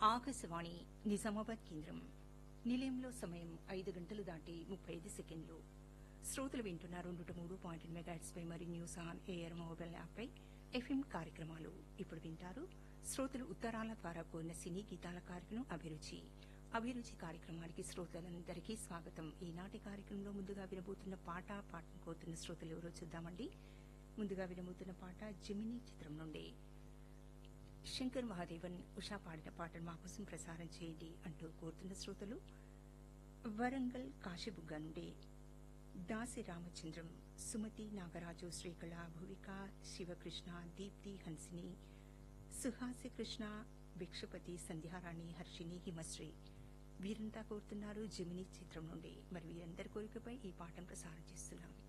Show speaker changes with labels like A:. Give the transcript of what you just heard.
A: ఆకాశవాణి నిజామాబాద్ కేంద్రం నిలయంలో సమయం ఐదు గంటలు దాటి ముప్పై ఐదు సెకండ్లు శ్రోతలు వింటున్నారు నూట మూడు పాయింట్ మెగాట్స్ పై మరియు న్యూస్ ఆన్ ఎయిర్ మొబైల్ యాప్పై ఎఫ్ఎం కార్యక్రమాలు ఇప్పుడు వింటారు శ్రోతలు ఉత్తరాల ద్వారా కోరిన సినీ గీతాల కార్యక్రమం అభిరుచి అభిరుచి కార్యక్రమానికి శ్రోతలందరికీ స్వాగతం ఈనాటి కార్యక్రమంలో ముందుగా వినబోతున్న పాట పాటను కోరుతున్న శ్రోతలు ఎవరో చూద్దామండి ముందుగా వినబోతున్న పాట జమినీ చిత్రం నుండి శంకర్ మహాదేవన్ ఉషా పాడిన పాటను మా కోసం ప్రసారం చేయండి అంటూ కోరుతున్న శ్రోతలు వరంగల్ కాశీబుగ్గ నుండి దాసి రామచంద్రం సుమతి నాగరాజు శ్రీకళ భువిక శివకృష్ణ దీప్తి హన్సిని సుహాసి కృష్ణ భిక్షపతి సంధ్యారాణి హర్షిని హిమశ్రీ వీరంతా కోరుతున్నారు జమినీ చిత్రం నుండి మరి వీరందరి కోరికపై ఈ పాటను ప్రసారం చేస్తున్నాం